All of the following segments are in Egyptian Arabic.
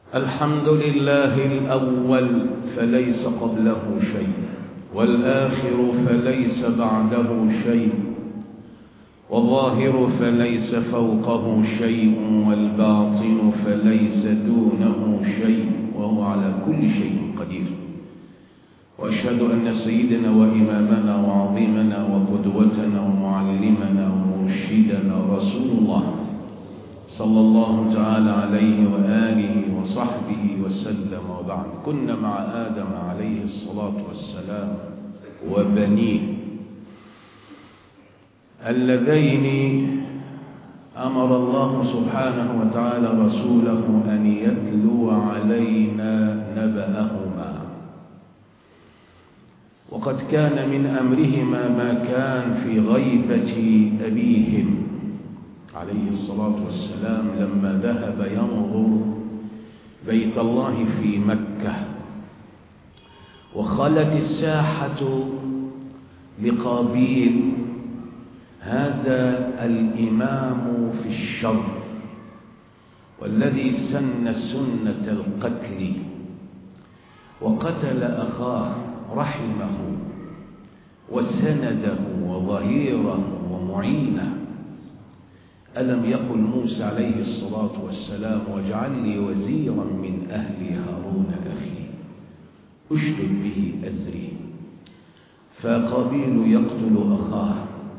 الحمد لله الأول فليس قبله شيء والآخر فليس بعده شيء والظاهر فليس فوقه شيء والباطن فليس دونه شيء وهو على كل شيء قدير وأشهد أن سيدنا وإمامنا وعظيمنا وقدوتنا ومعلمنا ومرشدنا رسول الله صلى الله تعالى عليه وآله وصحبه وسلم وبعد كنا مع آدم عليه الصلاة والسلام وبنيه اللذين أمر الله سبحانه وتعالى رسوله أن يتلو علينا نبأهما وقد كان من أمرهما ما كان في غيبة أبيهم عليه الصلاة والسلام لما ذهب ينظر بيت الله في مكة وخلت الساحة لقابيل هذا الإمام في الشر والذي سن سنة القتل وقتل أخاه رحمه وسنده وظهيره ومعينه ألم يقل موسى عليه الصلاة والسلام واجعل لي وزيرا من أهلي هارون أخي أشدد به أزري فقابيل يقتل أخاه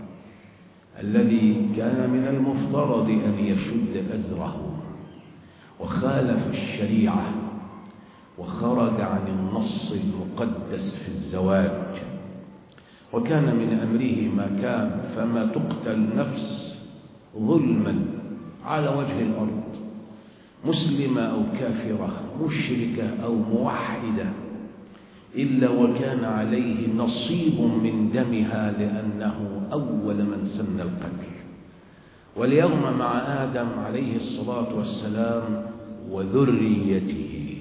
الذي كان من المفترض أن يشد أزره وخالف الشريعة وخرج عن النص المقدس في الزواج وكان من أمره ما كان فما تقتل نفس ظلما على وجه الأرض مسلمة أو كافرة مشركة أو موحدة إلا وكان عليه نصيب من دمها لأنه أول من سن القتل واليوم مع آدم عليه الصلاة والسلام وذريته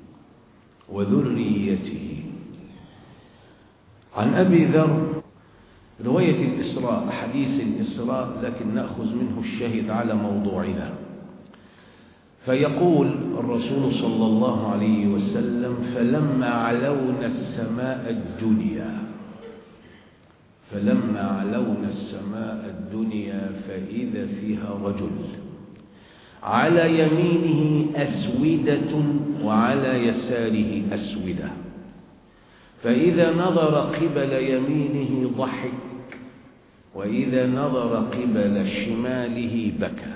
وذريته عن أبي ذر رواية الإسراء حديث الإسراء لكن نأخذ منه الشهد على موضوعنا فيقول الرسول صلى الله عليه وسلم فلما علونا السماء الدنيا فلما علونا السماء الدنيا فإذا فيها رجل على يمينه أسودة وعلى يساره أسودة فإذا نظر قبل يمينه ضحك وإذا نظر قبل شماله بكى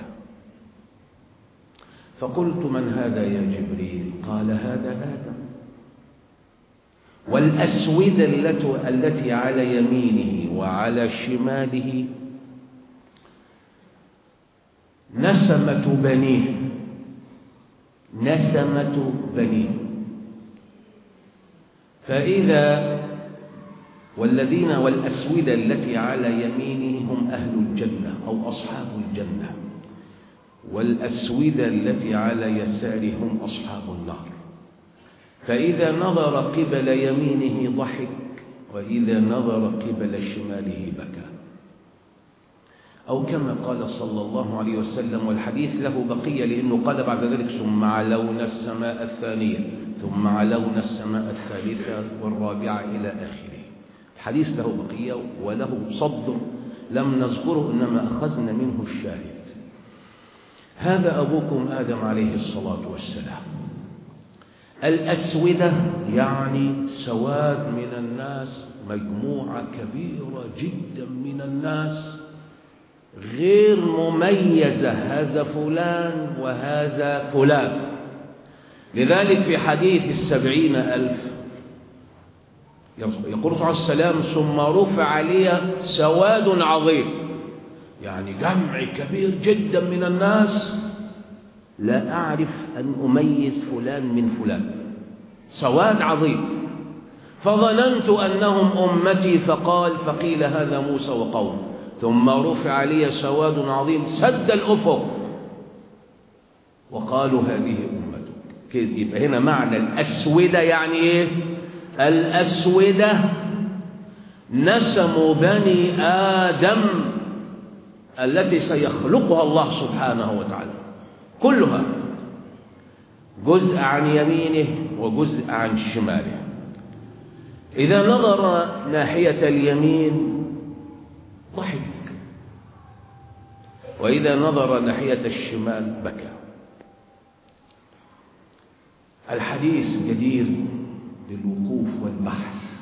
فقلت من هذا يا جبريل قال هذا آدم والأسودة التي على يمينه وعلى شماله نسمة بنيه نسمة بنيه فإذا والذين والأسودة التي على يمينه هم أهل الجنة أو أصحاب الجنة والأسودة التي على يساره هم أصحاب النار فإذا نظر قبل يمينه ضحك وإذا نظر قبل شماله بكى أو كما قال صلى الله عليه وسلم والحديث له بقية لأنه قال بعد ذلك ثم علونا السماء الثانية ثم علونا السماء الثالثة والرابعة إلى آخره الحديث له بقية وله صد لم نذكره إنما أخذنا منه الشاهد هذا أبوكم آدم عليه الصلاة والسلام الأسودة يعني سواد من الناس مجموعة كبيرة جدا من الناس غير مميزة هذا فلان وهذا فلان لذلك في حديث السبعين ألف يقول صلى الله عليه وسلم ثم رفع لي سواد عظيم يعني جمع كبير جدا من الناس لا أعرف أن أميز فلان من فلان سواد عظيم فظننت أنهم أمتي فقال فقيل هذا موسى وقوم ثم رفع لي سواد عظيم سد الأفق وقالوا هذه أمتك يبقى هنا معنى الأسودة يعني إيه الأسودة نسم بني آدم التي سيخلقها الله سبحانه وتعالى كلها جزء عن يمينه وجزء عن شماله إذا نظر ناحية اليمين ضحك وإذا نظر ناحية الشمال بكى الحديث جدير بالوقوف والبحث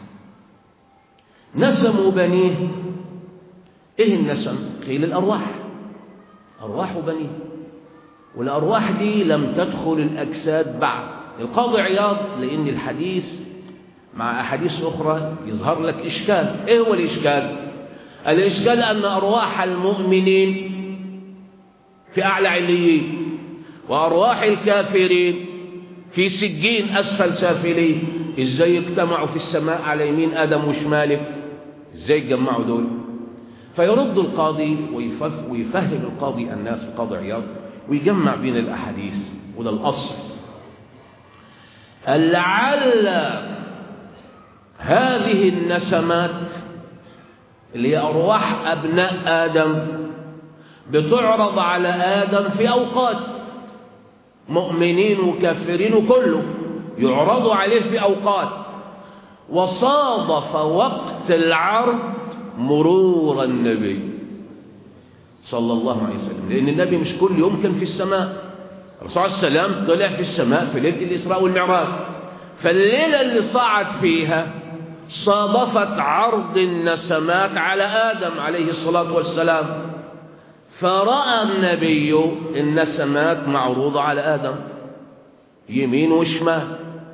نسموا بنيه ايه النسم قيل الارواح ارواح بنيه والارواح دي لم تدخل الاجساد بعد القاضي عياض لان الحديث مع احاديث اخرى يظهر لك اشكال ايه هو الاشكال الاشكال ان ارواح المؤمنين في اعلى عليين وارواح الكافرين في سجين اسفل سافلين ازاي اجتمعوا في السماء على يمين ادم وشماله ازاي يجمعوا دول فيرد القاضي ويفهم القاضي الناس القاضي عياض ويجمع بين الاحاديث وده الاصل لعل هذه النسمات اللي هي ارواح ابناء ادم بتعرض على ادم في اوقات مؤمنين وكافرين وكله يعرض عليه في اوقات وصادف وقت العرض مرور النبي صلى الله عليه وسلم لأن النبي مش كل يوم كان في السماء الرسول عليه السلام طلع في السماء في ليلة الإسراء والمعراج فالليلة اللي صعد فيها صادفت عرض النسمات على آدم عليه الصلاة والسلام فرأى النبي النسمات معروضة على آدم يمين وشمال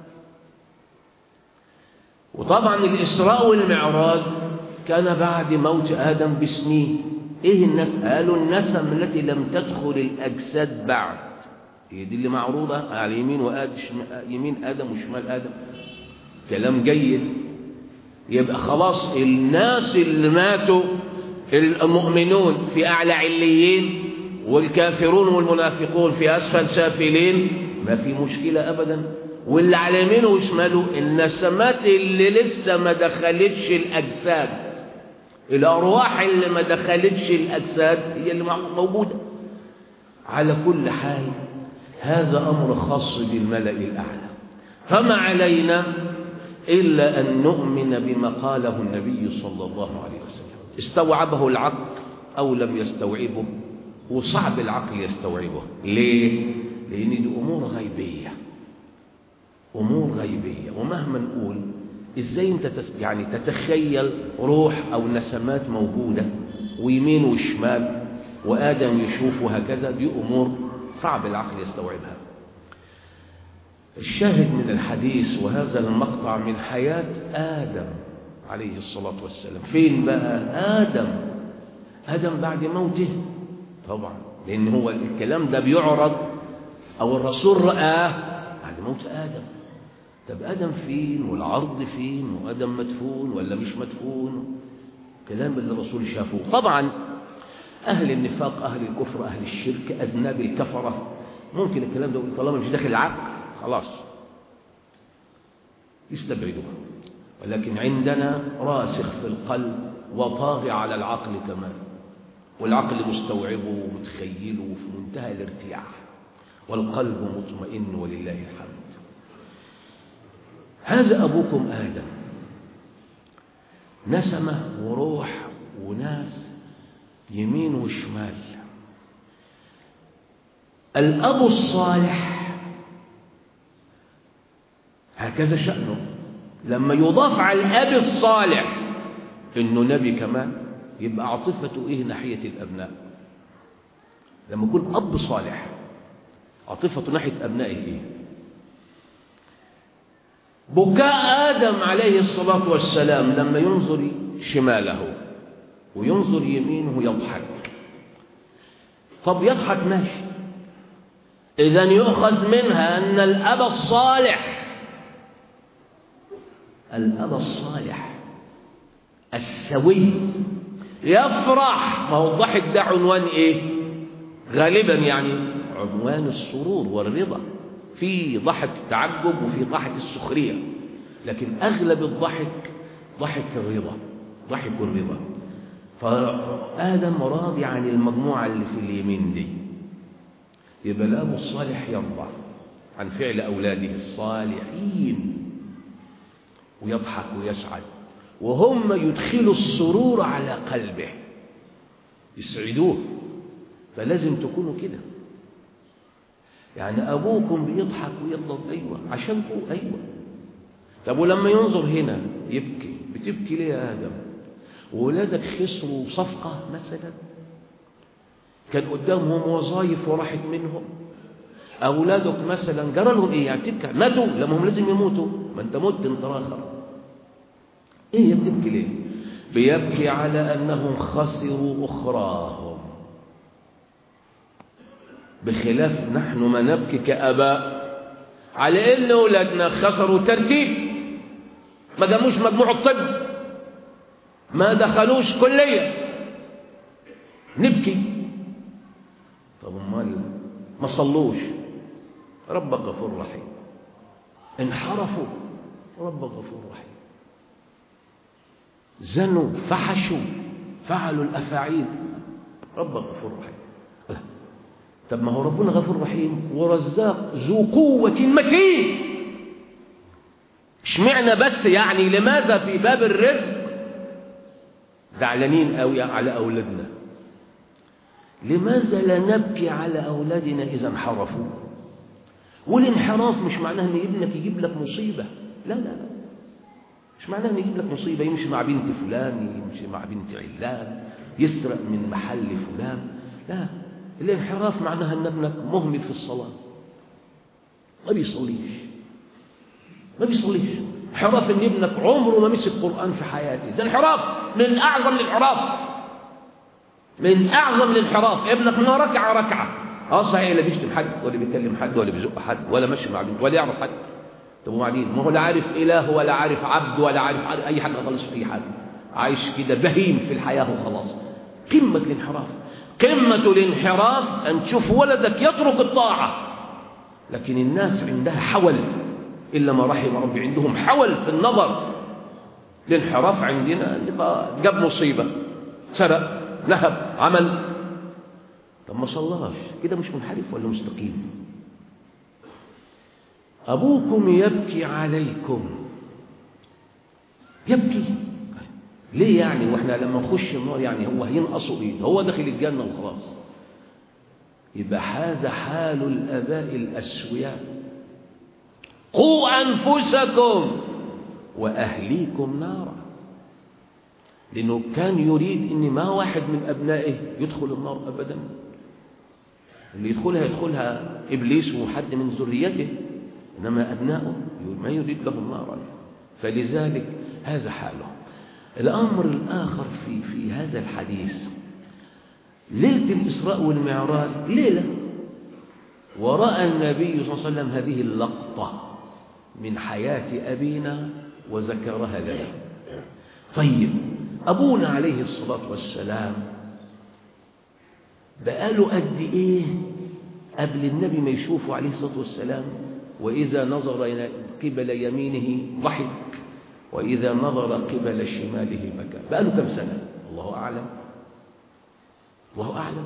وطبعا الإسراء والمعراج كان بعد موت آدم بسنين إيه الناس قالوا النسم التي لم تدخل الأجساد بعد هي دي اللي معروضة على يمين وآدم يمين آدم وشمال آدم كلام جيد يبقى خلاص الناس اللي ماتوا المؤمنون في أعلى عليين والكافرون والمنافقون في أسفل سافلين ما في مشكلة أبدا واللي على يمينه وشماله النسمات اللي لسه ما دخلتش الأجساد الأرواح اللي ما دخلتش الأجساد هي اللي موجودة على كل حال هذا أمر خاص بالملأ الأعلى فما علينا إلا أن نؤمن بما قاله النبي صلى الله عليه وسلم استوعبه العقل أو لم يستوعبه وصعب العقل يستوعبه ليه؟ لأن دي أمور غيبية أمور غيبية ومهما نقول إزاي أنت تس يعني تتخيل روح أو نسمات موجودة ويمين وشمال وآدم يشوف وهكذا دي أمور صعب العقل يستوعبها الشاهد من الحديث وهذا المقطع من حياة آدم عليه الصلاة والسلام فين بقى آدم آدم بعد موته طبعا لأن هو الكلام ده بيعرض أو الرسول رآه بعد موت آدم طب آدم فين والعرض فين وآدم مدفون ولا مش مدفون كلام اللي الرسول شافه طبعا أهل النفاق أهل الكفر أهل الشرك أذناب الكفرة ممكن الكلام ده طالما مش داخل العقل خلاص يستبعدوه ولكن عندنا راسخ في القلب وطاغي على العقل كمان والعقل مستوعبه ومتخيله في منتهى الارتياح والقلب مطمئن ولله الحمد هذا أبوكم آدم نسمة وروح وناس يمين وشمال الأب الصالح هكذا شأنه لما يضاف على الأب الصالح إنه نبي كمان يبقى عاطفته إيه ناحية الأبناء لما يكون أب صالح عاطفته ناحية أبنائه إيه بكاء آدم عليه الصلاة والسلام لما ينظر شماله وينظر يمينه يضحك طب يضحك ماشي إذا يؤخذ منها أن الأب الصالح الأب الصالح السوي يفرح ما هو الضحك ده عنوان إيه غالبا يعني عنوان السرور والرضا في ضحك التعجب وفي ضحك السخرية لكن أغلب الضحك ضحك الرضا ضحك الرضا فآدم راضي عن المجموعة اللي في اليمين دي يبقى الأب الصالح يرضى عن فعل أولاده الصالحين ويضحك ويسعد وهم يدخلوا السرور على قلبه يسعدوه فلازم تكونوا كده يعني أبوكم بيضحك ويضرب أيوة عشانكم أيوة طب ولما ينظر هنا يبكي بتبكي ليه يا آدم وولادك خسروا صفقة مثلا كان قدامهم وظائف وراحت منهم أولادك مثلا جرى لهم إيه يعني تبكي ماتوا لما هم لازم يموتوا ما أنت مت أنت آخر إيه بتبكي ليه بيبكي على أنهم خسروا أخراهم بخلاف نحن ما نبكي كأباء على إن أولادنا خسروا ترتيب ما جابوش مجموع الطب ما دخلوش كلية نبكي طب امال ما صلوش ربك غفور رحيم انحرفوا ربك غفور رحيم زنوا فحشوا فعلوا الافاعيل ربك غفور رحيم طب ما هو ربنا غفور رحيم ورزاق ذو قوة متين اشمعنا بس يعني لماذا في باب الرزق زعلانين قوي على أولادنا لماذا لا نبكي على أولادنا إذا انحرفوا والانحراف مش معناه أن ابنك يجيب لك مصيبة لا لا لا مش معناه أن يجيب لك مصيبة يمشي مع بنت فلان يمشي مع بنت علان يسرق من محل فلان لا الانحراف معناها أن ابنك مهمل في الصلاة ما بيصليش ما بيصليش انحراف ان ابنك عمره ما مسك قرآن في حياته ده انحراف من أعظم الانحراف من أعظم الانحراف ابنك ما ركع ركعة اه صحيح لا بيشتم حد ولا بيكلم حد ولا بيزق حد ولا ماشي مع بنت ولا يعرف حد طب وبعدين ما هو لا عارف إله ولا عارف عبد ولا عارف أي حاجة خالص في أي حاجة عايش كده بهيم في الحياة وخلاص قمة الانحراف قمة الانحراف أن تشوف ولدك يترك الطاعة لكن الناس عندها حول إلا ما رحم ربي عندهم حول في النظر الانحراف عندنا نبقى جاب مصيبة سرق نهب عمل طب ما صلاش كده مش منحرف ولا مستقيم أبوكم يبكي عليكم يبكي ليه يعني واحنا لما نخش النار يعني هو هينقصوا ايه هو داخل الجنة وخلاص يبقى هذا حال الآباء الأسوياء قوا أنفسكم وأهليكم نارا لأنه كان يريد أن ما واحد من أبنائه يدخل النار أبدا اللي يدخلها يدخلها إبليس وحد من ذريته إنما أبنائه ما يريد لهم نارا فلذلك هذا حاله الأمر الآخر في, في هذا الحديث ليلة الإسراء والمعراج ليلة ورأى النبي صلى الله عليه وسلم هذه اللقطة من حياة أبينا وذكرها لنا طيب أبونا عليه الصلاة والسلام بقاله قد إيه قبل النبي ما يشوفه عليه الصلاة والسلام وإذا نظر إلى قبل يمينه ضحك وإذا نظر قبل شماله بكى بقاله كم سنة الله أعلم الله أعلم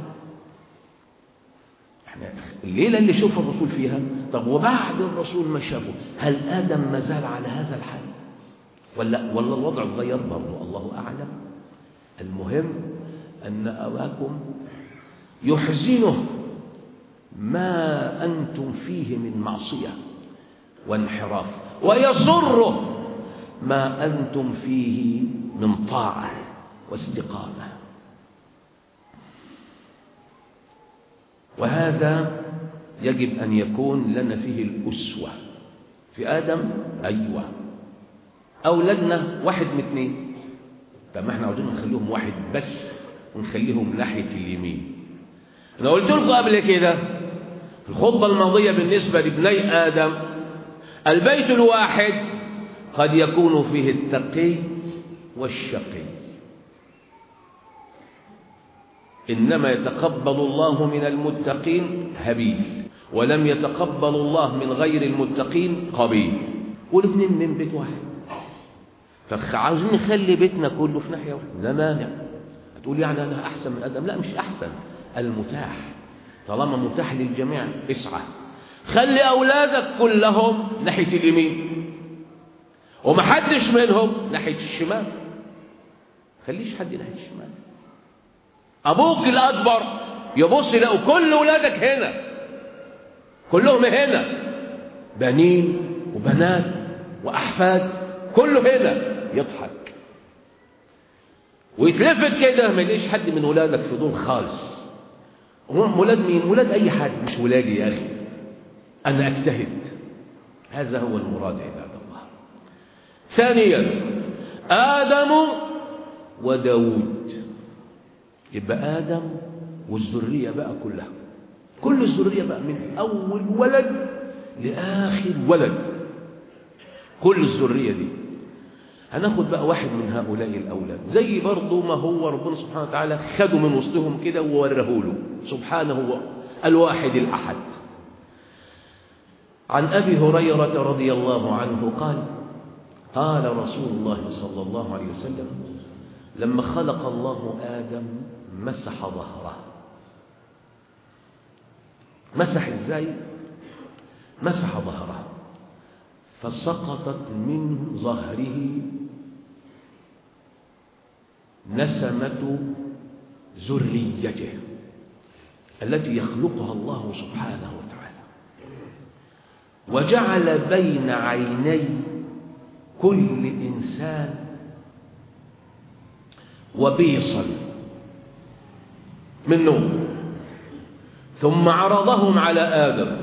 احنا الليلة اللي شوف الرسول فيها طب وبعد الرسول ما شافه هل آدم ما زال على هذا الحال ولا ولا الوضع اتغير برضه الله أعلم المهم أن أباكم يحزنه ما أنتم فيه من معصية وانحراف ويسره ما أنتم فيه من طاعة واستقامة وهذا يجب أن يكون لنا فيه الأسوة في آدم أيوة أولادنا واحد من اثنين طب ما احنا عاوزين نخليهم واحد بس ونخليهم ناحية اليمين أنا قلت لكم قبل كده في الخطبة الماضية بالنسبة لابني آدم البيت الواحد قد يكون فيه التقي والشقي إنما يتقبل الله من المتقين هبيل ولم يتقبل الله من غير المتقين قبيل والاثنين من بيت واحد فعاوزين نخلي بيتنا كله في ناحية واحدة لا مانع هتقول يعني أنا أحسن من آدم لا مش أحسن المتاح طالما متاح للجميع اسعى خلي أولادك كلهم ناحية اليمين ومحدش منهم ناحية الشمال خليش حد ناحية الشمال أبوك الأكبر يبص يلاقوا كل أولادك هنا كلهم هنا بنين وبنات وأحفاد كله هنا يضحك ويتلفت كده ما يلاقيش حد من ولادك في دول خالص ولاد مين ولاد اي حد مش ولادي يا اخي انا اجتهد هذا هو المراد عباد الله ثانيا ادم وداود يبقى ادم والذريه بقى كلها كل الذريه بقى من اول ولد لاخر ولد كل الذريه دي هناخد بقى واحد من هؤلاء الأولاد زي برضه ما هو ربنا سبحانه وتعالى خده من وسطهم كده ووراه له سبحانه الواحد الأحد عن أبي هريرة رضي الله عنه قال قال رسول الله صلى الله عليه وسلم لما خلق الله آدم مسح ظهره مسح ازاي مسح ظهره فسقطت من ظهره نسمة ذريته التي يخلقها الله سبحانه وتعالى وجعل بين عيني كل إنسان وبيصا من نور ثم عرضهم على آدم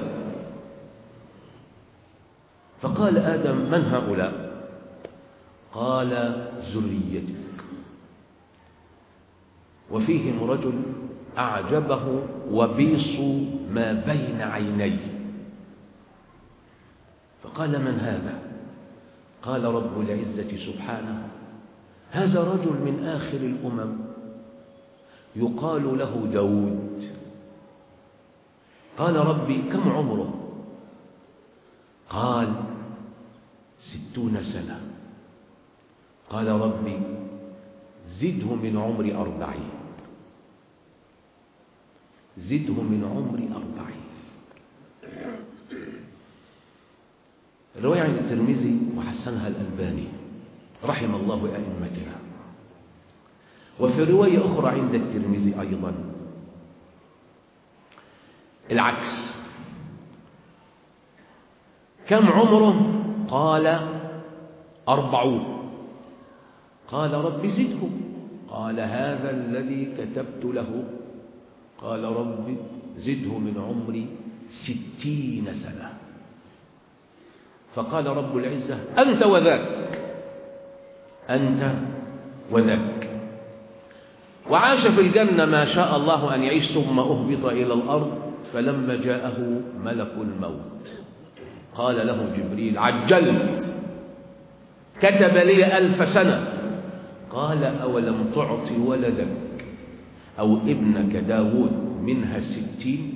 فقال آدم من هؤلاء قال ذريتك وفيهم رجل أعجبه وبيص ما بين عينيه فقال من هذا قال رب العزة سبحانه هذا رجل من آخر الأمم يقال له داود قال ربي كم عمره قال ستون سنة قال ربي زده من عمري أربعين زده من عمري أربعين الرواية عند الترمذي وحسنها الألباني رحم الله أئمتنا وفي رواية أخرى عند الترمذي أيضا العكس كم عمره قال أربعون قال رب زده قال هذا الذي كتبت له قال رب زده من عمري ستين سنة فقال رب العزة أنت وذاك أنت وذاك وعاش في الجنة ما شاء الله أن يعيش ثم أهبط إلى الأرض فلما جاءه ملك الموت قال له جبريل عجلت كتب لي ألف سنة قال أولم تعط ولدك أو ابنك داود منها الستين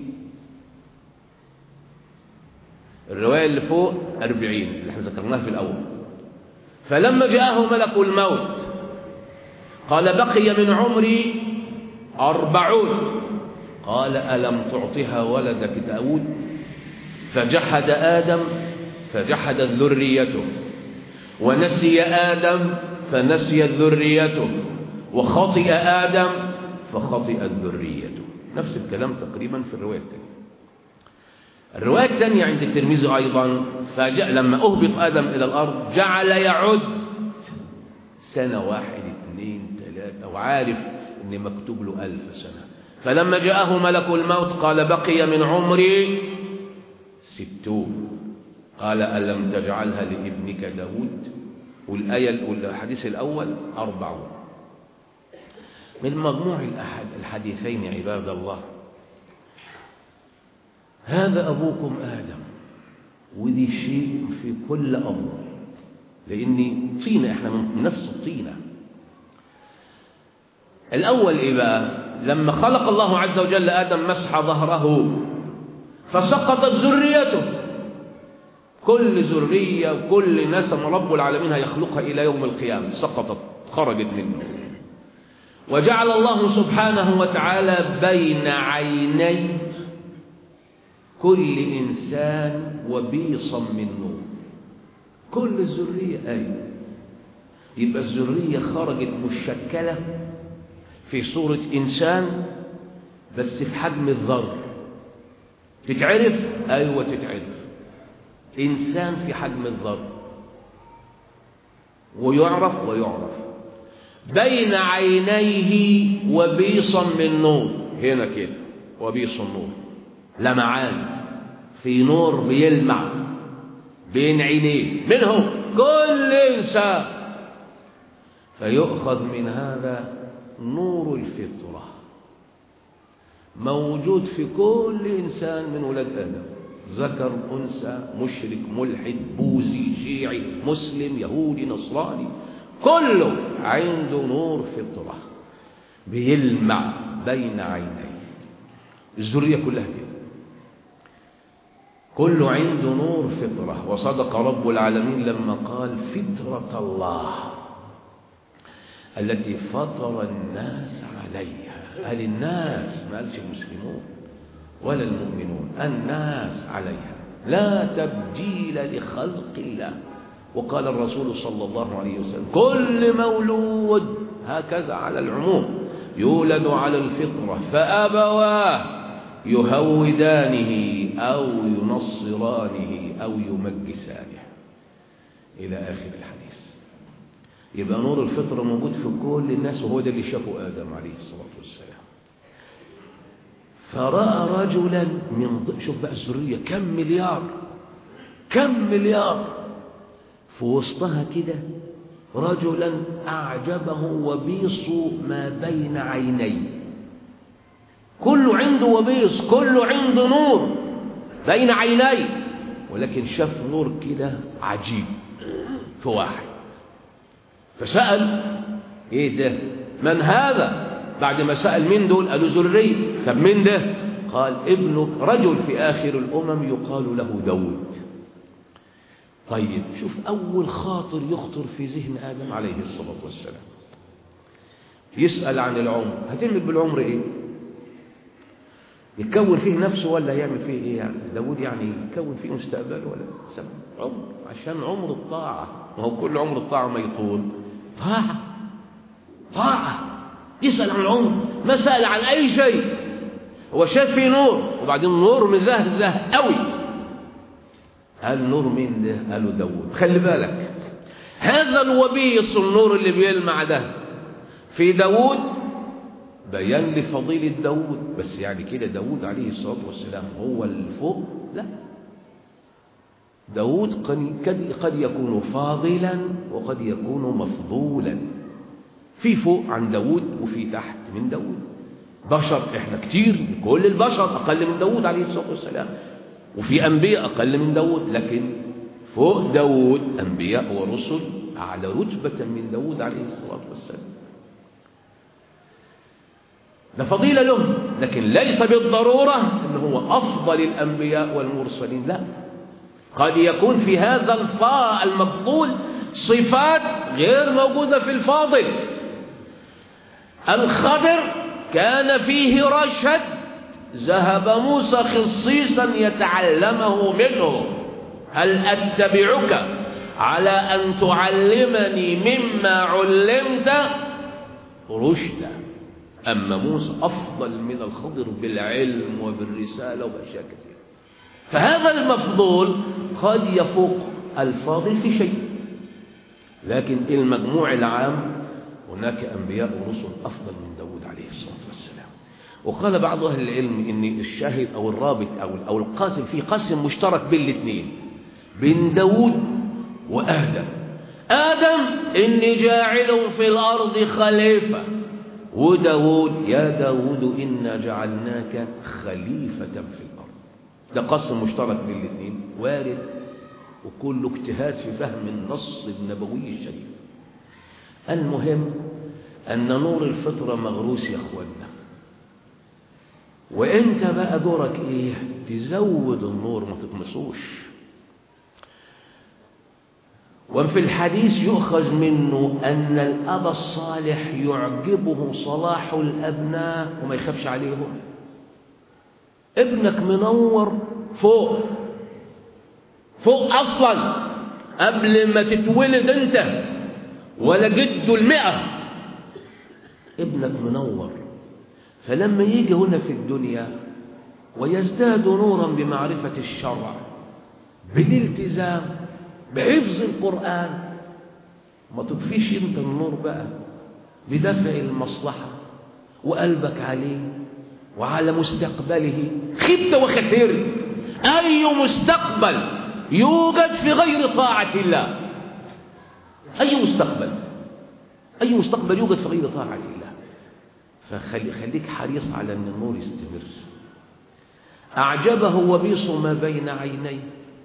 الرواية اللي فوق أربعين اللي احنا ذكرناها في الأول فلما جاءه ملك الموت قال بقي من عمري أربعون قال ألم تعطها ولدك داود فجحد آدم فجحدت ذريته ونسي آدم فنسيت ذريته وخطئ آدم فخطئت ذريته نفس الكلام تقريبا في الرواية الثانية الرواية الثانية عند الترمذي أيضا فجاء لما أهبط آدم إلى الأرض جعل يعد سنة واحد اثنين ثلاثة وعارف إن مكتوب له ألف سنة فلما جاءه ملك الموت قال بقي من عمري ستون قال ألم تجعلها لابنك داود والآية والحديث الأول أربعون من مجموع الأحد الحديثين عباد الله هذا أبوكم آدم ودي شيء في كل أمر لأن طينة إحنا من نفس الطينة الأول إيه بقى لما خلق الله عز وجل آدم مسح ظهره فسقطت ذريته كل ذرية وكل نسم رب العالمين هيخلقها إلى يوم القيامة سقطت خرجت منه وجعل الله سبحانه وتعالى بين عيني كل إنسان وبيصا من نور كل الذرية أيوة يبقى الذرية خرجت مشكلة في صورة إنسان بس في حجم الذر تتعرف أيوة تتعرف إنسان في حجم الذر ويعرف ويعرف بين عينيه وبيصا من نور هنا كده وبيص النور لمعان في نور بيلمع بين عينيه من هو كل إنسان فيؤخذ من هذا نور الفطرة موجود في كل إنسان من ولاد آدم ذكر أنثى مشرك ملحد بوذي شيعي مسلم يهودي نصراني كله عنده نور فطرة بيلمع بين عينيه الذرية كلها كده كله عنده نور فطرة وصدق رب العالمين لما قال فطرة الله التي فطر الناس عليها قال الناس ما قالش المسلمون ولا المؤمنون الناس عليها لا تبديل لخلق الله وقال الرسول صلى الله عليه وسلم كل مولود هكذا على العموم يولد على الفطرة فأبواه يهودانه أو ينصرانه أو يمجسانه إلى آخر الحديث يبقى نور الفطرة موجود في كل الناس وهو ده اللي شافه آدم عليه الصلاة والسلام فرأى رجلا من ض... شوف بقى الذرية كم مليار كم مليار في وسطها كده رجلا أعجبه وبيص ما بين عينيه كله عنده وبيص كله عنده نور بين عينيه ولكن شاف نور كده عجيب في واحد فسأل ايه ده من هذا بعد ما سأل مين دول قالوا ذرية طب مين ده قال ابنك رجل في آخر الأمم يقال له داود طيب شوف أول خاطر يخطر في ذهن آدم عليه الصلاة والسلام يسأل عن العمر هتعمل بالعمر ايه يكون فيه نفسه ولا يعمل فيه ايه يعني داود يعني يكون فيه مستقبله ولا سبب عمر عشان عمر الطاعة ما هو كل عمر الطاعة ما يطول طاعة طاعة يسأل عن العمر ما سأل عن أي شيء هو شاف فيه نور وبعدين نور مزهزه قوي قال نور مين ده قالوا داود خلي بالك هذا الوبيص النور اللي بيلمع ده في داود بيان لفضيلة داود بس يعني كده داود عليه الصلاة والسلام هو الفوق لا داود قد, قد يكون فاضلا وقد يكون مفضولا في فوق عن داود وفي تحت من داود بشر احنا كتير كل البشر أقل من داود عليه الصلاة والسلام وفي أنبياء أقل من داود لكن فوق داود أنبياء ورسل أعلى رتبة من داود عليه الصلاة والسلام ده فضيلة له لكن ليس بالضرورة أنه هو أفضل الأنبياء والمرسلين لا قد يكون في هذا الفاء المفضول صفات غير موجودة في الفاضل الخضر كان فيه رشد ذهب موسى خصيصا يتعلمه منه هل أتبعك على أن تعلمني مما علمت رشدا أما موسى أفضل من الخضر بالعلم وبالرسالة وبأشياء كثيرة فهذا المفضول قد يفوق الفاضل في شيء لكن المجموع العام هناك أنبياء ورسل أفضل من داود عليه الصلاة والسلام وقال بعض أهل العلم إن الشاهد أو الرابط أو أو القاسم في قسم مشترك بين الاثنين بين داود وآدم آدم إني جاعل في الأرض خليفة وداود يا داود إنا جعلناك خليفة في الأرض ده قسم مشترك بين الاثنين وارد وكله اجتهاد في فهم النص النبوي الشريف المهم أن نور الفطرة مغروس يا أخوانا وانت بقى دورك ايه تزود النور ما تطمسوش وفي الحديث يؤخذ منه أن الأب الصالح يعجبه صلاح الأبناء وما يخافش عليهم ابنك منور فوق فوق أصلا قبل ما تتولد أنت ولا جده المئة ابنك منور فلما يجي هنا في الدنيا ويزداد نورا بمعرفة الشرع بالالتزام بحفظ القرآن ما تطفيش انت النور بقى بدفع المصلحة وقلبك عليه وعلى مستقبله خبت وخسرت أي مستقبل يوجد في غير طاعة الله أي مستقبل أي مستقبل يوجد في غير طاعة الله فخليك حريص على أن النور يستمر أعجبه وبيص ما بين عينيه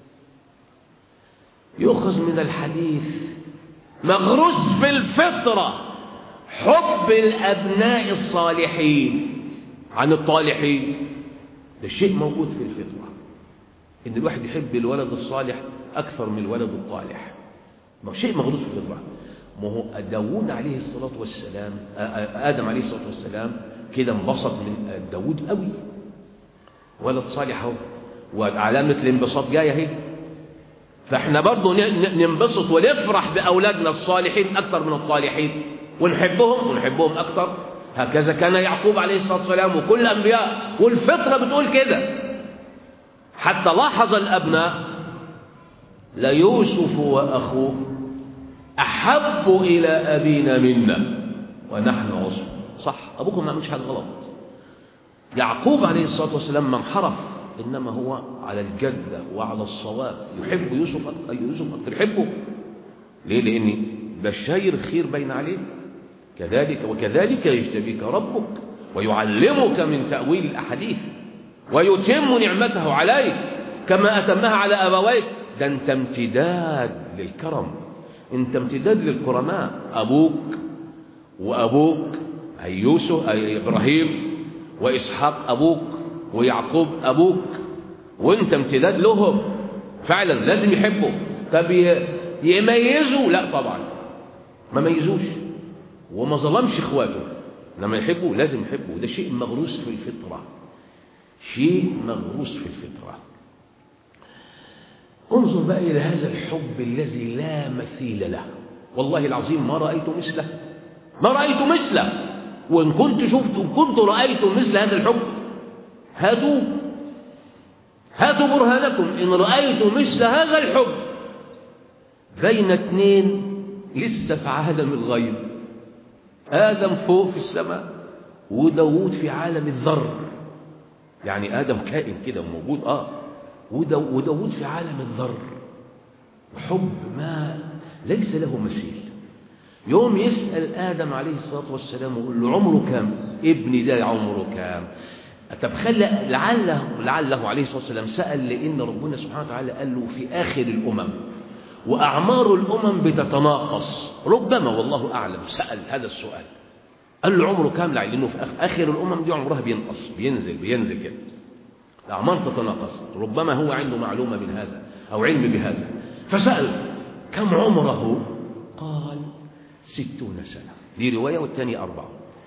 يؤخذ من الحديث مغروس في الفطرة حب الأبناء الصالحين عن الطالحين ده شيء موجود في الفطرة إن الواحد يحب الولد الصالح أكثر من الولد الطالح ما شيء مغروس في الفطرة ما هو داوود عليه الصلاة والسلام آدم عليه الصلاة والسلام كده انبسط من داوود قوي ولد صالح اهو وعلامة الانبساط جاية اهي فاحنا برضه ننبسط ونفرح بأولادنا الصالحين أكثر من الطالحين ونحبهم ونحبهم أكثر هكذا كان يعقوب عليه الصلاة والسلام وكل الأنبياء والفطرة بتقول كده حتى لاحظ الأبناء ليوسف وأخوه أحب إلى أبينا منا ونحن عصب صح أبوكم ما عملش حاجة غلط يعقوب عليه الصلاة والسلام من حرف إنما هو على الجدة وعلى الصواب يحب يوسف أكثر يوسف أكثر يحبه ليه لأن بشير خير بين عليه كذلك وكذلك يجتبيك ربك ويعلمك من تأويل الأحاديث ويتم نعمته عليك كما أتمها على أبويك ده أنت امتداد للكرم أنت امتداد للكرماء أبوك وأبوك أي يوسف أي إبراهيم وإسحاق أبوك ويعقوب أبوك وأنت امتداد لهم فعلا لازم يحبوا طب يميزوا لا طبعا ما ميزوش وما ظلمش اخواته لما يحبوا لازم يحبوا ده شيء مغروس في الفطرة شيء مغروس في الفطرة انظر بقى إلى هذا الحب الذي لا مثيل له والله العظيم ما رأيت مثله ما رأيت مثله وإن كنت شفت وإن كنت رأيت مثل هذا الحب هاتوا هاتوا برهانكم إن رأيت مثل هذا الحب بين اثنين لسه في عالم الغيب آدم فوق في السماء وداوود في عالم الذر يعني آدم كائن كده موجود آه وداوود في عالم الذر حب ما ليس له مثيل يوم يسأل آدم عليه الصلاة والسلام ويقول له عمره كام ابني ده عمره كام طب خلى لعله لعله عليه الصلاة والسلام سأل لأن ربنا سبحانه وتعالى قال له في آخر الأمم وأعمار الأمم بتتناقص ربما والله أعلم سأل هذا السؤال قال له عمره كام لأنه في آخر الأمم دي عمرها بينقص بينزل بينزل كده الأعمار تتناقص ربما هو عنده معلومة من هذا أو علم بهذا فسأل كم عمره قال ستون سنة دي رواية والثانية أربعة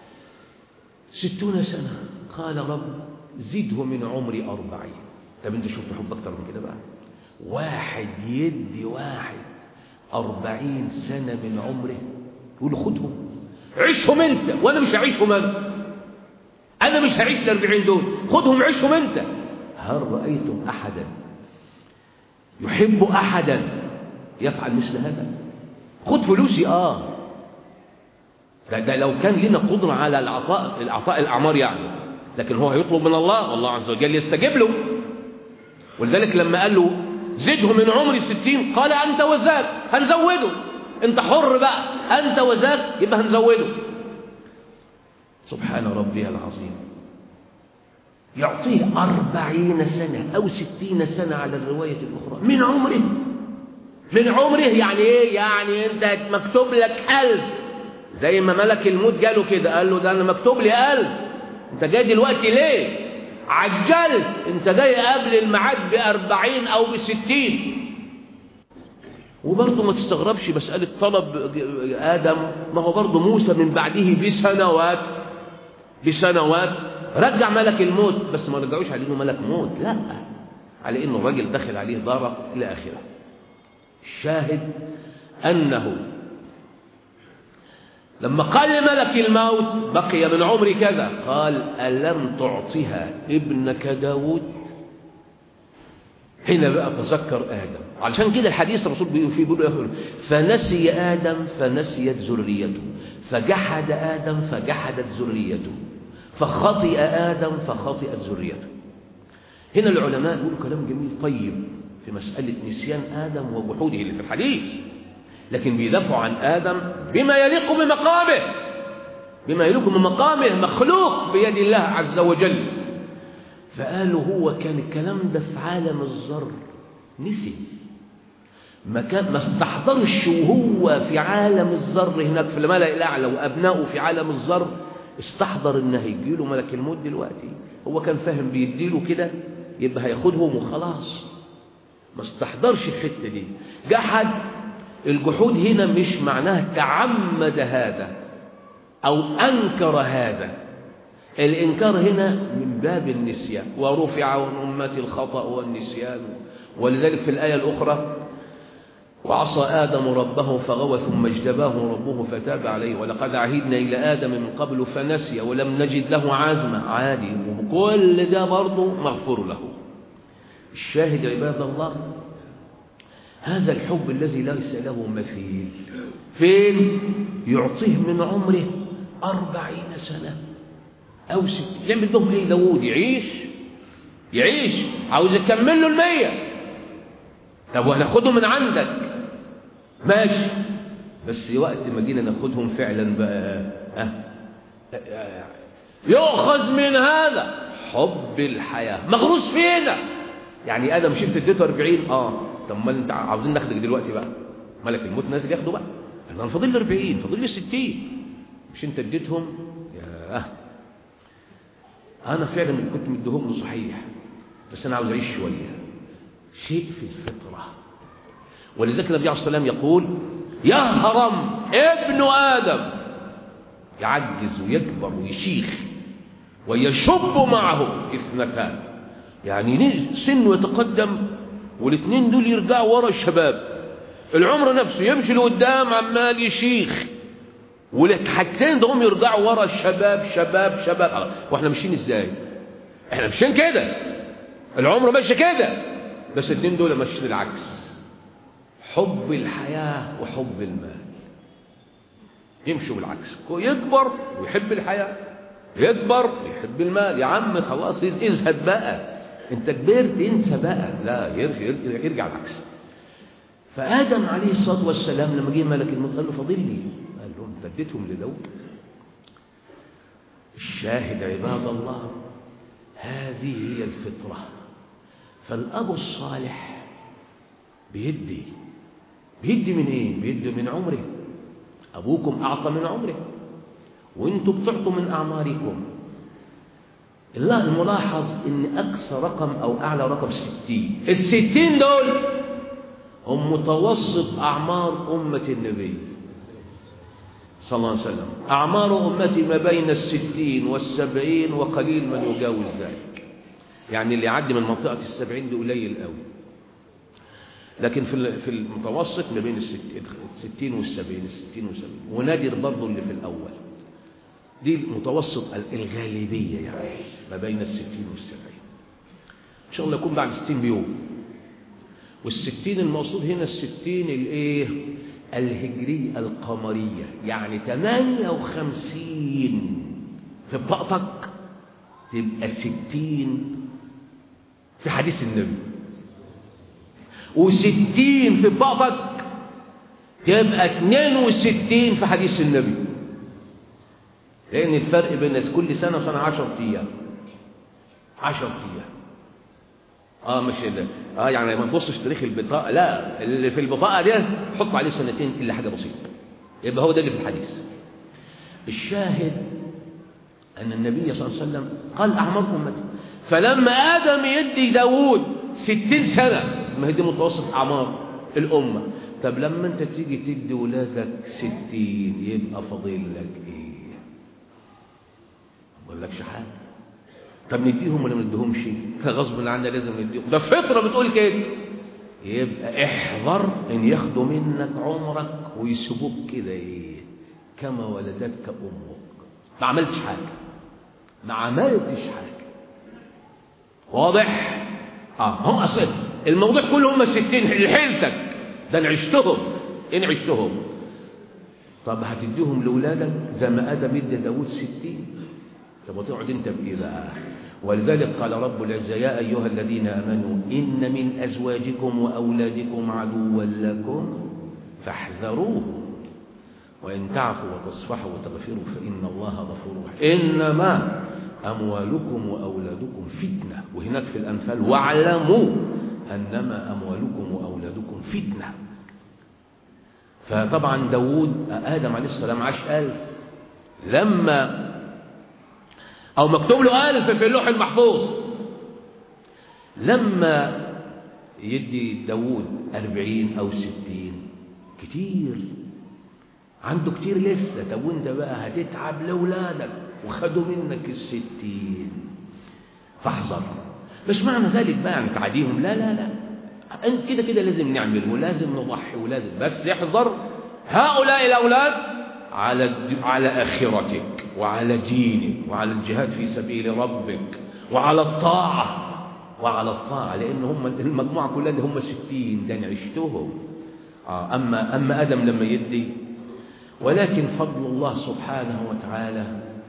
ستون سنة قال رب زده من عمري أربعين طب أنت شفت حب أكتر من كده بقى واحد يدي واحد أربعين سنة من عمره يقول خدهم عيشهم أنت وأنا مش هعيشهم أنا أنا مش هعيش الأربعين دول خدهم عيشهم أنت هل رأيتم أحدا يحب أحدا يفعل مثل هذا خد فلوسي آه ده, ده لو كان لنا قدرة على العطاء العطاء الأعمار يعني لكن هو هيطلب من الله والله عز وجل يستجيب له ولذلك لما قال له زده من عمري ستين قال أنت وذاك هنزوده أنت حر بقى أنت وذاك يبقى هنزوده سبحان ربي العظيم يعطيه أربعين سنة أو ستين سنة على الرواية الأخرى من عمره من عمره يعني إيه يعني أنت مكتوب لك ألف زي ما ملك الموت جاله كده قال له ده أنا مكتوب لي ألف أنت جاي دلوقتي ليه عجلت أنت جاي قبل الميعاد بأربعين أو بستين وبرضه ما تستغربش مسألة طلب آدم ما هو برضه موسى من بعده بسنوات بسنوات رجع ملك الموت بس ما رجعوش على انه ملك موت لا على انه الراجل دخل عليه ضرب الى اخره الشاهد انه لما قال لملك الموت بقي من عمري كذا قال ألم تعطها ابنك داود هنا بقى تذكر آدم علشان كده الحديث الرسول بيقول فيه بيقول فنسي آدم فنسيت ذريته فجحد آدم فجحدت ذريته فخطئ آدم فخطئت ذريته هنا العلماء يقولوا كلام جميل طيب في مسألة نسيان آدم وجحوده اللي في الحديث لكن بيدافعوا عن آدم بما يليق بمقامه بما يليق بمقامه مخلوق بيد الله عز وجل فقالوا هو كان الكلام ده في عالم الذر نسي ما كان ما استحضرش وهو في عالم الذر هناك في الملأ الأعلى وأبنائه في عالم الذر استحضر إن هيجيله ملك الموت دلوقتي هو كان فاهم بيديله كده يبقى هياخدهم وخلاص ما استحضرش الحتة دي جحد الجحود هنا مش معناه تعمد هذا أو أنكر هذا الإنكار هنا من باب النسيان ورفع عن أمتي الخطأ والنسيان ولذلك في الآية الأخرى وعصى آدم ربه فغوى ثم اجتباه ربه فتاب عليه ولقد عهدنا إلى آدم من قبل فنسي ولم نجد له عزما عادي وكل ده برضه مغفور له الشاهد عباد الله هذا الحب الذي ليس له مثيل فين يعطيه من عمره أربعين سنة أو ست يعمل لهم إيه داوود يعيش يعيش عاوز يكمل له المية طب وهناخده من عندك ماشي بس وقت ما جينا ناخدهم فعلا بقى أه يؤخذ من هذا حب الحياة مغروس فينا يعني آدم شفت اديته 40 اه طب ما انت عاوزين ناخدك دلوقتي بقى ملك الموت نازل ياخده بقى انا فاضل لي 40 فاضل لي 60 مش انت اديتهم يا انا فعلا كنت مديهم له صحيح بس انا عاوز اعيش شويه شيء في الفطره ولذلك النبي عليه الصلاه والسلام يقول يهرم ابن ادم يعجز ويكبر ويشيخ ويشب معه اثنتان يعني سنه يتقدم والاثنين دول يرجعوا ورا الشباب العمر نفسه يمشي لقدام عمال يشيخ والحاجتين ده هم يرجعوا ورا الشباب شباب شباب واحنا ماشيين ازاي احنا ماشيين كده العمر ماشي كده بس الاثنين دول ماشيين العكس حب الحياة وحب المال يمشوا بالعكس يكبر ويحب الحياة يكبر ويحب المال يا عم خلاص اذهب بقى انت كبرت انسى بقى لا يرجع, يرجع العكس فآدم عليه الصلاة والسلام لما جه ملك الموت قال له فاضل لي قال له انت اديتهم لداود الشاهد عباد الله هذه هي الفطرة فالأب الصالح بيدي بيدي من ايه بيدي من عمره أبوكم أعطى من عمره وانتم بتعطوا من أعماركم الله الملاحظ ان اقصى رقم او اعلى رقم ستين الستين دول هم متوسط اعمار امة النبي صلى الله عليه وسلم اعمار امتي ما بين الستين والسبعين وقليل من يجاوز ذلك يعني اللي يعدي من منطقة السبعين دي قليل قوي لكن في في المتوسط ما بين الستين والسبعين الستين والسبعين ونادر برضه اللي في الاول دي المتوسط الغالبية يعني ما بين الستين والسبعين إن شاء الله يكون بعد ستين بيوم والستين المقصود هنا الستين الايه الهجرية القمرية يعني تمانية وخمسين في بطاقتك تبقى ستين في حديث النبي وستين في بطاقتك تبقى اتنين وستين في حديث النبي لأن الفرق بين كل سنة وسنة عشر أيام عشر أيام اه مش ال... اه يعني ما تبصش تاريخ البطاقة لا اللي في البطاقة دي حط عليه سنتين إلا حاجة بسيطة يبقى هو ده اللي في الحديث الشاهد أن النبي صلى الله عليه وسلم قال أعمار أمتي فلما آدم يدي داوود ستين سنة ما هي دي متوسط أعمار الأمة طب لما أنت تيجي تدي ولادك ستين يبقى فاضل لك إيه؟ ما بقولكش حاجة طب نديهم ولا ما نديهمش غصب عنا لازم نديهم ده الفطره بتقول كده يبقى احذر ان ياخدوا منك عمرك ويسيبوك كده ايه كما ولدتك امك ما عملتش حاجه ما عملتش حاجه واضح اه هم اصل الموضوع كله هم ستين لحيلتك ده انا عشتهم ان عشتهم طب هتديهم لاولادك زي ما ادم ادى داوود ستين طب وتقعد انت بايه بقى ولذلك قال رب العزة يا أيها الذين آمنوا إن من أزواجكم وأولادكم عدوا لكم فاحذروه وإن تعفوا وتصفحوا وتغفروا فإن الله غفور رحيم إنما أموالكم وأولادكم فتنة وهناك في الأنفال واعلموا أنما أموالكم وأولادكم فتنة فطبعا داود آدم عليه السلام عاش ألف لما أو مكتوب له ألف في اللوح المحفوظ لما يدي داود أربعين أو ستين كتير عنده كتير لسه طب وانت بقى هتتعب لأولادك وخدوا منك الستين فاحذر مش معنى ذلك بقى ان تعديهم لا لا لا انت كده كده لازم نعمل ولازم نضحي ولازم بس احذر هؤلاء الأولاد على على آخرتك وعلى دينك وعلى الجهاد في سبيل ربك وعلى الطاعة وعلى الطاعة لأن هم المجموعة كلها اللي هم ستين ده أنا عشتهم آه أما, أما آدم لما يدي ولكن فضل الله سبحانه وتعالى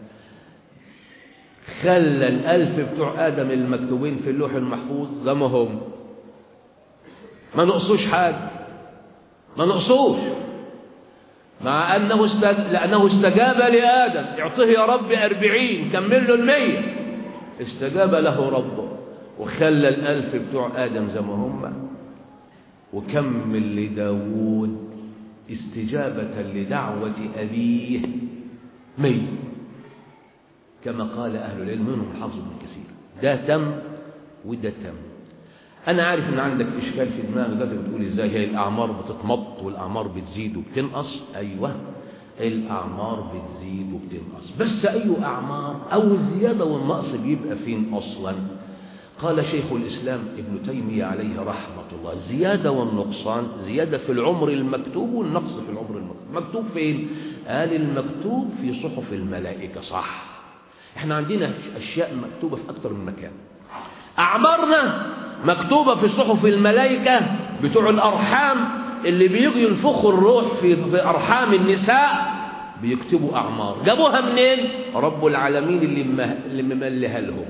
خلى الألف بتوع آدم المكتوبين في اللوح المحفوظ زي ما هم ما نقصوش حاجة ما نقصوش مع أنه استج... لأنه استجاب لآدم اعطيه يا رب أربعين كمل له المية استجاب له ربه وخلى الألف بتوع آدم زي ما هم وكمل لداود استجابة لدعوة أبيه مية كما قال أهل العلم منهم الحافظ بن كثير ده تم وده تم أنا عارف إن عندك إشكال في دماغك ده بتقول إزاي هي الأعمار بتتمط والأعمار بتزيد وبتنقص أيوه الأعمار بتزيد وبتنقص بس أي أعمار أو الزيادة والنقص بيبقى فين أصلا قال شيخ الإسلام ابن تيمية عليه رحمة الله الزيادة والنقصان زيادة في العمر المكتوب والنقص في العمر المكتوب مكتوب فين؟ قال المكتوب في صحف الملائكة صح احنا عندنا أشياء مكتوبة في أكتر من مكان أعمارنا مكتوبة في صحف الملائكة بتوع الأرحام اللي بيجوا ينفخوا الروح في, في أرحام النساء بيكتبوا أعمار جابوها منين؟ رب العالمين اللي, اللي مملها لهم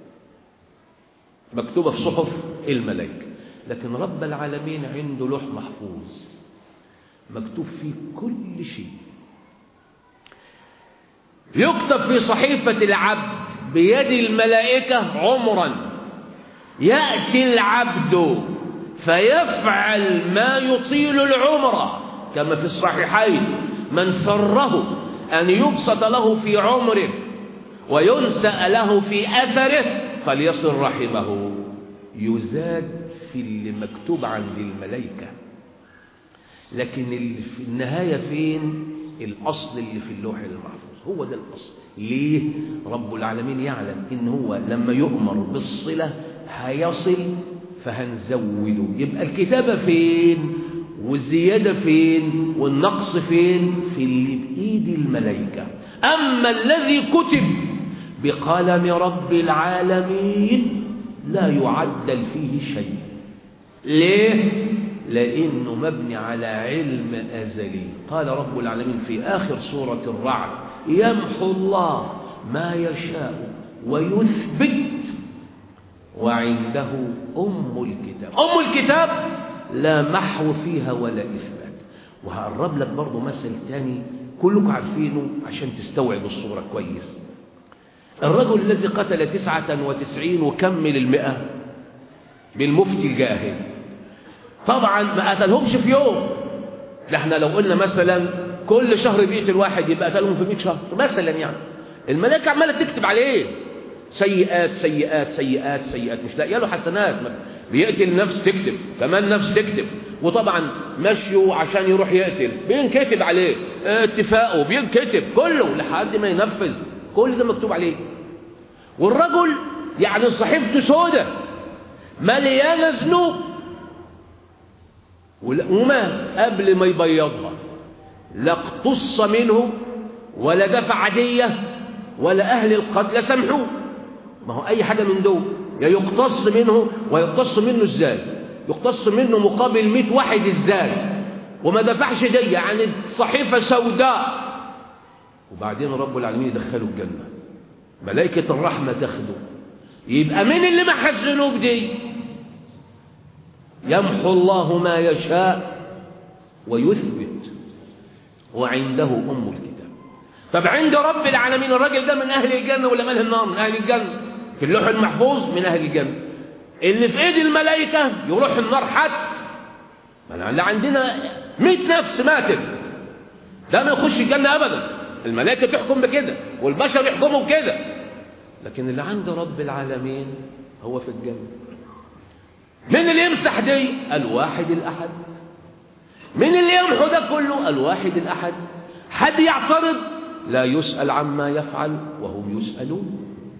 مكتوبة في صحف الملائكة لكن رب العالمين عنده لوح محفوظ مكتوب فيه كل شيء يكتب في صحيفة العبد بيد الملائكة عمرا يأتي العبد فيفعل ما يطيل العمر كما في الصحيحين من سره أن يبسط له في عمره وينسأ له في أثره فليصل رحمه يزاد في اللي مكتوب عند الملائكة لكن اللي في النهاية فين الأصل اللي في اللوح المحفوظ هو ده الأصل ليه رب العالمين يعلم إن هو لما يؤمر بالصلة هيصل فهنزوده يبقى الكتابة فين والزيادة فين والنقص فين في اللي بإيد الملائكة أما الذي كتب بقلم رب العالمين لا يعدل فيه شيء ليه لأنه مبني على علم أزلي قال رب العالمين في آخر سورة الرعد يمحو الله ما يشاء ويثبت وعنده أم الكتاب أم الكتاب لا محو فيها ولا إثبات وهقرب لك برضو مثل تاني كلكم عارفينه عشان تستوعب الصورة كويس الرجل الذي قتل تسعة وتسعين وكمل المئة بالمفتي الجاهل طبعا ما قتلهمش في يوم ده احنا لو قلنا مثلا كل شهر بيقتل واحد يبقى قتلهم في 100 شهر مثلا يعني الملائكه عماله تكتب عليه سيئات سيئات سيئات سيئات مش لاقيه له حسنات بيقتل نفس تكتب كمان نفس تكتب وطبعا مشيه عشان يروح يقتل بينكتب عليه اتفاقه بينكتب كله لحد ما ينفذ كل ده مكتوب عليه والرجل يعني صحيفته سودة مليانة ذنوب وما قبل ما يبيضها لا اقتص منه ولا دفع دية ولا أهل القتل سمحوه ما هو أي حاجة من دول يا يقتص منه ويقتص منه ازاي يقتص منه مقابل 100 واحد ازاي وما دفعش دية يعني صحيفة سوداء وبعدين رب العالمين يدخله الجنة ملائكة الرحمة تاخده يبقى مين اللي محى الذنوب دي يمحو الله ما يشاء ويثبت وعنده أم الكتاب طب عند رب العالمين الراجل ده من أهل الجنة ولا من النار من أهل الجنة في اللوح المحفوظ من أهل الجنة اللي في ايد الملائكة يروح النار حتى ما عندنا مئة نفس ماتت ده ما يخش الجنة أبدا الملائكة تحكم بكده والبشر يحكموا بكده لكن اللي عند رب العالمين هو في الجنة من اللي يمسح دي الواحد الأحد من اللي يمحو ده كله الواحد الأحد حد يعترض لا يسأل عما يفعل وهم يسألون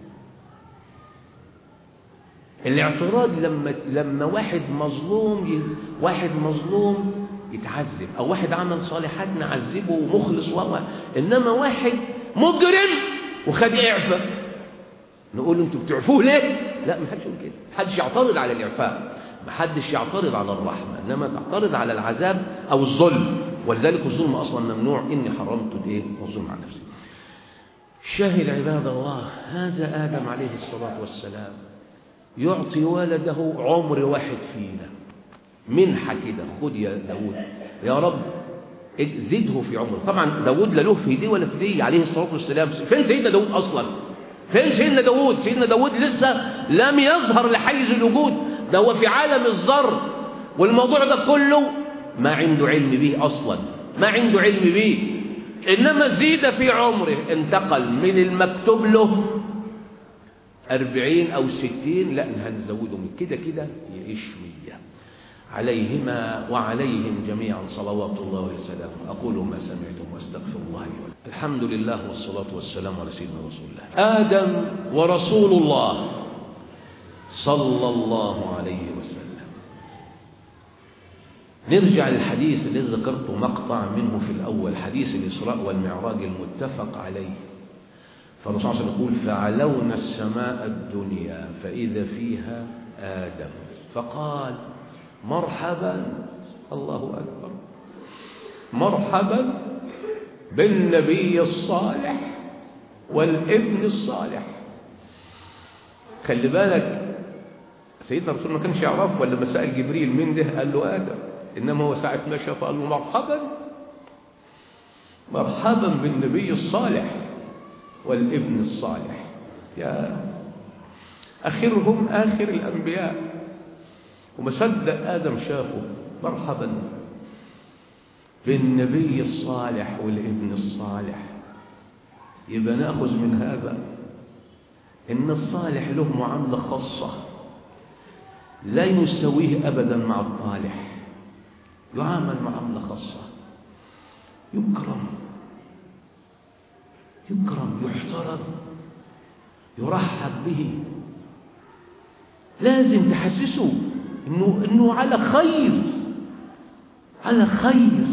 الاعتراض لما لما واحد مظلوم ي... واحد مظلوم يتعذب او واحد عمل صالحات نعذبه ومخلص و انما واحد مجرم وخد اعفاء نقول انتوا بتعفوه ليه لا ما حدش يقول كده ما حدش يعترض على الاعفاء ما حدش يعترض على الرحمه انما تعترض على العذاب او الظلم ولذلك الظلم اصلا ممنوع اني حرمت الايه الظلم على نفسي شاهد عباد الله هذا ادم عليه الصلاه والسلام يعطي ولده عمر واحد فينا منحة كده خد يا داود يا رب زده في عمره طبعا داود لا له في دي ولا في دي عليه الصلاة والسلام فين سيدنا داود أصلا فين سيدنا داود سيدنا داود لسه لم يظهر لحيز الوجود ده هو في عالم الذر والموضوع ده كله ما عنده علم به أصلا ما عنده علم به إنما زيد في عمره انتقل من المكتوب له أربعين أو ستين لا هنزوده من كده كده يعيش مية عليهما وعليهم جميعا صلوات الله وسلامه أقول ما سمعتم واستغفر الله لي ولكم الحمد لله والصلاة والسلام على سيدنا رسول الله آدم ورسول الله صلى الله عليه وسلم نرجع للحديث الذي ذكرت مقطع منه في الأول حديث الإسراء والمعراج المتفق عليه فالرسول صلى الله عليه وسلم يقول فعلونا السماء الدنيا فإذا فيها آدم فقال مرحبا الله أكبر مرحبا بالنبي الصالح والابن الصالح خلي بالك سيدنا الرسول ما كانش يعرف ولا ما سأل جبريل من ده قال له آدم إنما هو ساعة ما شاف قال له مرحبا مرحبا بالنبي الصالح والابن الصالح يا آخرهم آخر الأنبياء وما صدق آدم شافه مرحبا بالنبي الصالح والابن الصالح يبقى نأخذ من هذا إن الصالح له معاملة خاصة لا يسويه أبدا مع الطالح يعامل معاملة خاصة يكرم يكرم يحترم يرحب به لازم تحسسه انه انه على خير على خير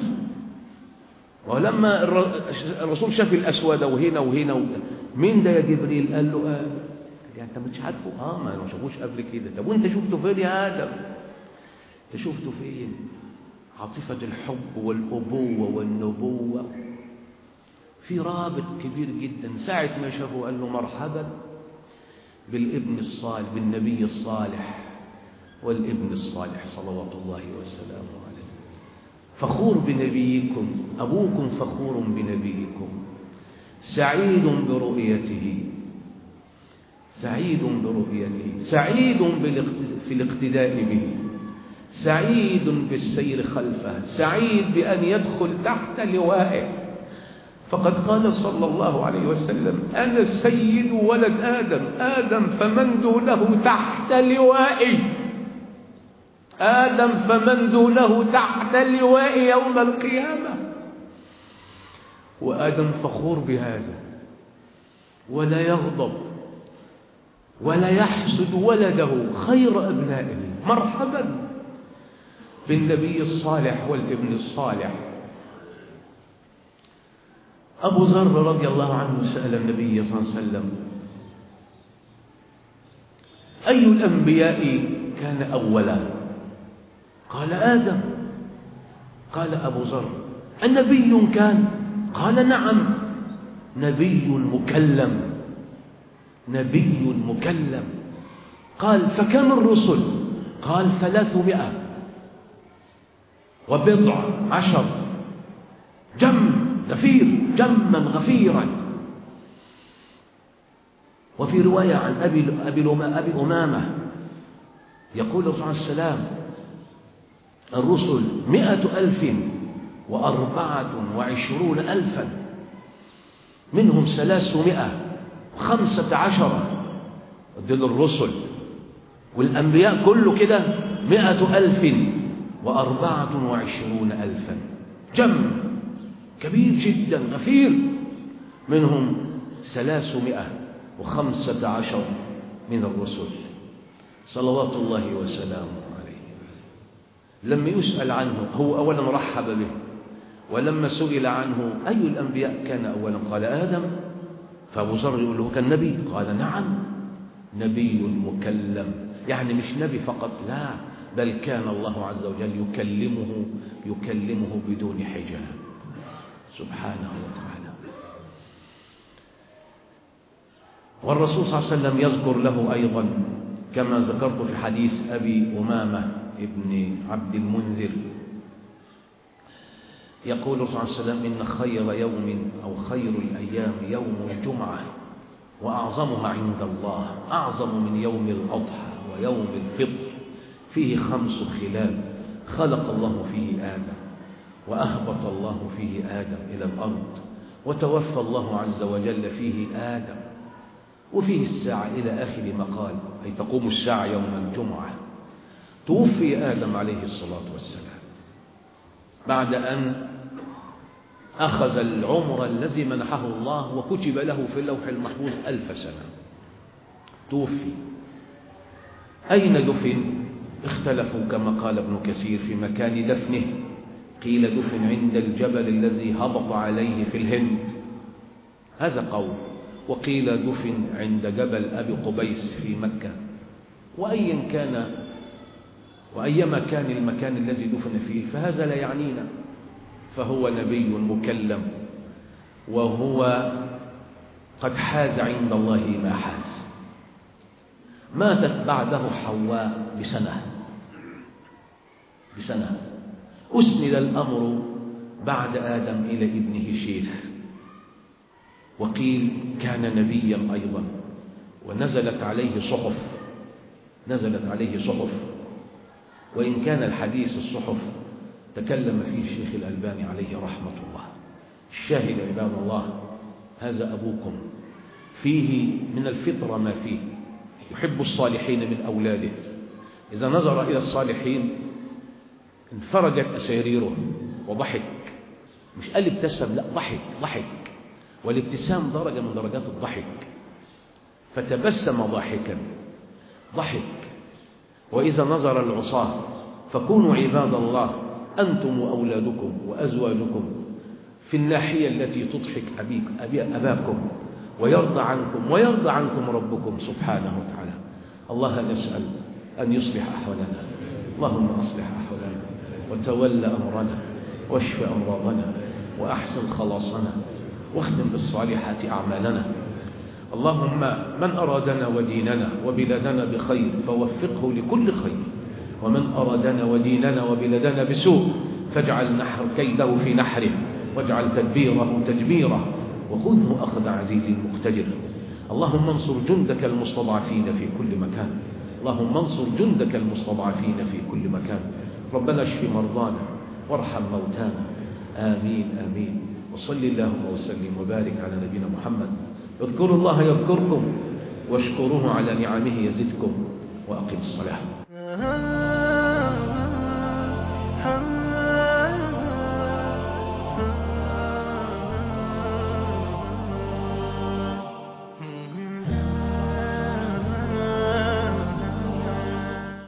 ولما الرسول شاف الاسود وهنا وهنا وهنا مين ده يا جبريل قال له آه. يعني انت مش عارفه اه ما ما شافوش قبل كده طب وانت شفته فين يا ادم انت شفته فين عاطفه الحب والابوه والنبوه في رابط كبير جدا ساعة ما شافه قال له مرحبا بالابن الصالح بالنبي الصالح والابن الصالح صلوات الله وسلامه عليه فخور بنبيكم أبوكم فخور بنبيكم سعيد برؤيته سعيد برؤيته سعيد في الاقتداء به سعيد بالسير خلفه سعيد بأن يدخل تحت لوائه فقد قال صلى الله عليه وسلم أنا سيد ولد آدم آدم فمن دونه تحت لوائي آدم فمن دونه تحت اللواء يوم القيامة وآدم فخور بهذا ولا يغضب ولا يحسد ولده خير أبنائه مرحبا بالنبي الصالح والابن الصالح أبو ذر رضي الله عنه سأل النبي صلى الله عليه وسلم أي الأنبياء كان أولا قال آدم قال أبو ذر النبي كان قال نعم نبي مكلم نبي مكلم قال فكم الرسل قال ثلاثمائة وبضع عشر جم غفير جما غفيرا وفي رواية عن أبي, أبي, أبي أمامة يقول الرسول عليه السلام الرسل مئة ألف وأربعة وعشرون ألفا منهم ثلاثمائة وخمسة عشر دول الرسل والأنبياء كله كده مئة ألف وأربعة وعشرون ألفا جم كبير جدا غفير منهم ثلاثمائة وخمسة عشر من الرسل صلوات الله وسلامه عليه لما يسأل عنه هو أولا رحب به ولما سئل عنه أي الأنبياء كان أولا قال آدم فأبو ذر يقول له كان نبي قال نعم نبي مكلم يعني مش نبي فقط لا بل كان الله عز وجل يكلمه يكلمه بدون حجاب سبحانه وتعالى والرسول صلى الله عليه وسلم يذكر له أيضا كما ذكرت في حديث أبي أمامة ابن عبد المنذر يقول صلى الله عليه وسلم إن خير يوم أو خير الأيام يوم الجمعة وأعظمها عند الله أعظم من يوم الأضحى ويوم الفطر فيه خمس خلال خلق الله فيه آدم وأهبط الله فيه آدم إلى الأرض وتوفى الله عز وجل فيه آدم وفيه الساعة إلى آخر ما قال أي تقوم الساعة يوم الجمعة توفي آدم عليه الصلاة والسلام بعد أن أخذ العمر الذي منحه الله وكتب له في اللوح المحفوظ ألف سنة توفي أين دفن اختلفوا كما قال ابن كثير في مكان دفنه قيل دفن عند الجبل الذي هبط عليه في الهند هذا قول وقيل دفن عند جبل أبي قبيس في مكة وأيا كان وأيما كان المكان الذي دفن فيه فهذا لا يعنينا فهو نبي مكلم وهو قد حاز عند الله ما حاز ماتت بعده حواء بسنة بسنة أسند الأمر بعد آدم إلى ابنه شيث وقيل كان نبيا أيضا ونزلت عليه صحف نزلت عليه صحف وإن كان الحديث الصحف تكلم فيه الشيخ الألباني عليه رحمة الله الشاهد عباد الله هذا أبوكم فيه من الفطرة ما فيه يحب الصالحين من أولاده إذا نظر إلى الصالحين انفرجت أساريره وضحك مش قال ابتسم لا ضحك ضحك والابتسام درجة من درجات الضحك فتبسم ضاحكا ضحك وإذا نظر العصاة فكونوا عباد الله أنتم وأولادكم وأزواجكم في الناحية التي تضحك أبيك أبي أباكم ويرضى عنكم ويرضى عنكم ربكم سبحانه وتعالى الله نسأل أن يصلح أحوالنا اللهم أصلح أحوالنا وتول أمرنا واشف أمراضنا وأحسن خلاصنا واختم بالصالحات أعمالنا اللهم من أرادنا وديننا وبلادنا بخير فوفقه لكل خير ومن أرادنا وديننا وبلادنا بسوء فاجعل نحر كيده في نحره واجعل تدبيره تدميره وخذه أخذ عزيز مقتدر اللهم انصر جندك المستضعفين في كل مكان اللهم انصر جندك المستضعفين في كل مكان ربنا اشف مرضانا وارحم موتانا آمين آمين وصل اللهم وسلم وبارك على نبينا محمد اذكروا الله يذكركم واشكروه على نعمه يزدكم وأقم الصلاة